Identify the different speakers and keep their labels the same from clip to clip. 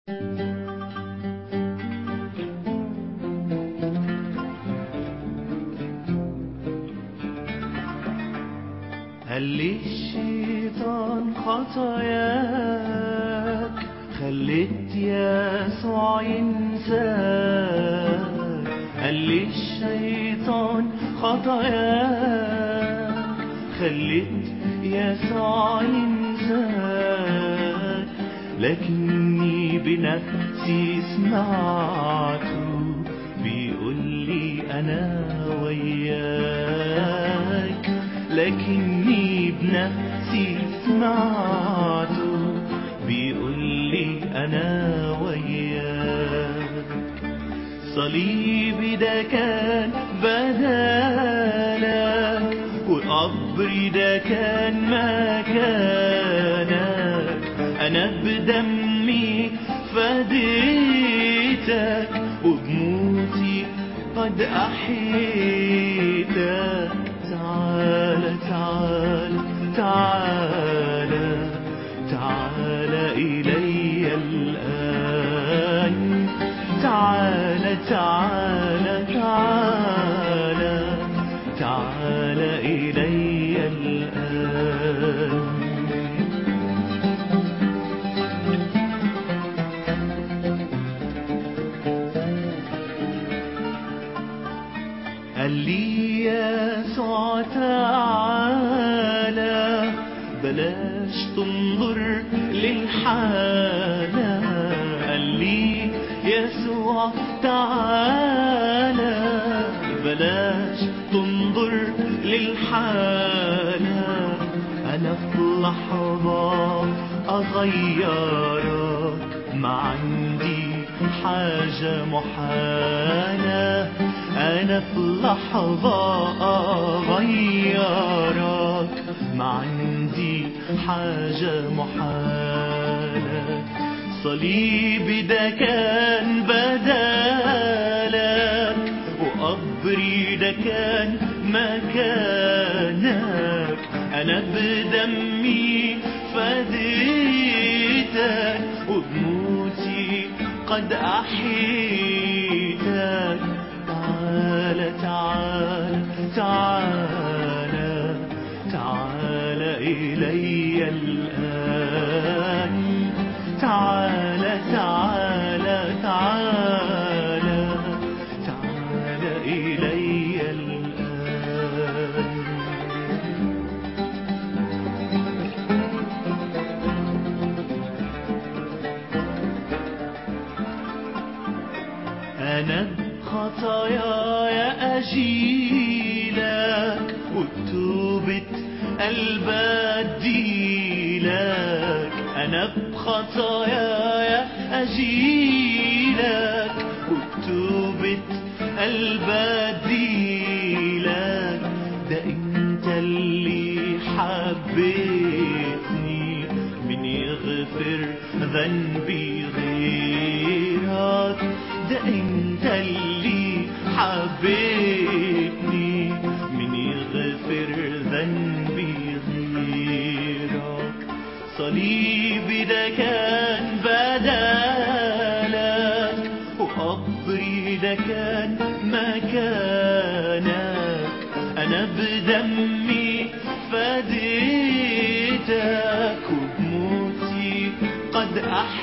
Speaker 1: قال لي الشيطان خطاياك خليت يسوع ينساك قال لي الشيطان خطاياك خليت يسوع ينساك لكني بنفسي سمعته بيقول لي انا وياك لكني بنفسي سمعته بيقول لي انا وياك صليبي ده كان بدالك وقبري ده كان مكانك انا بدمي فديتك وبموتي قد احيتك تعال تعال تعال تعال إلي الآن تعال تعال تعال تعال إلي الآن قال لي يسوع تعالى بلاش تنظر للحالة قال لي يسوع تعالى بلاش تنظر للحالة أنا في لحظة أغيرك ما عندي حاجة محالة أنا في لحظة أغيرك ما عندي حاجة محالة صليبي ده كان بدالك وقبري ده كان مكانك أنا بدمي فديتك وبموتي قد أحيتك تعال تعال تعال تعال إلي الآن تعال تعال تعال تعال إلي الآن أنا بخطاياي أجيلك وبتوبة قلب أديلك أنا بخطاياي أجيلك وبتوبة قلب أديلك ده أنت اللي حبيتني من يغفر ذنبي غيرك ده انت اللي حبيتني من يغفر ذنبي غيرك صليبي ده كان بدالك وقبري ده كان مكانك انا بدمي فديتك وبموتي قد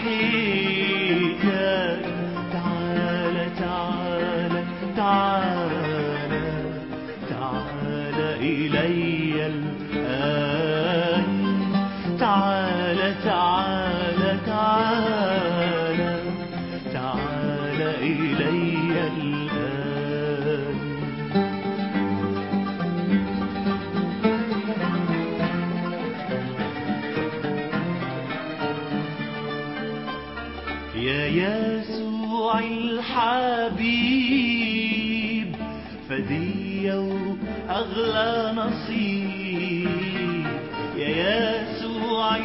Speaker 1: احيتك تعال تعال تعال تعال إلي الآن تعال تعال تعال تعال إلي الآن يا يسوع الحبيب فدية وأغلى نصيب يا يسوع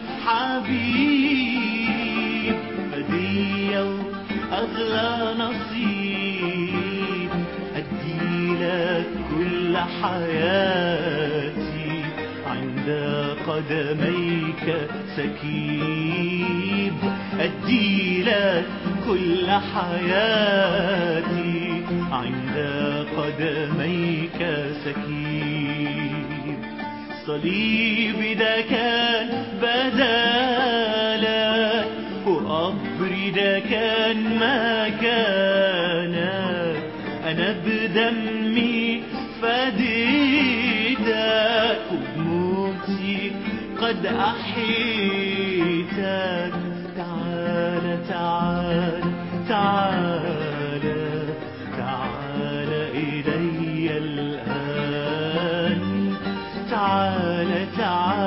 Speaker 1: الحبيب فدية وأغلى نصيب أديلك كل حياتي عند قدميك سكيب أدي لك كل حياتي عند قدميك سكيب صليبي ده كان بدالك وقبري ده كان مكانك أنا بدمي فديتك وبموتي قد أحيتك تعال تعال تعال تعال إلي الآن تعال تعال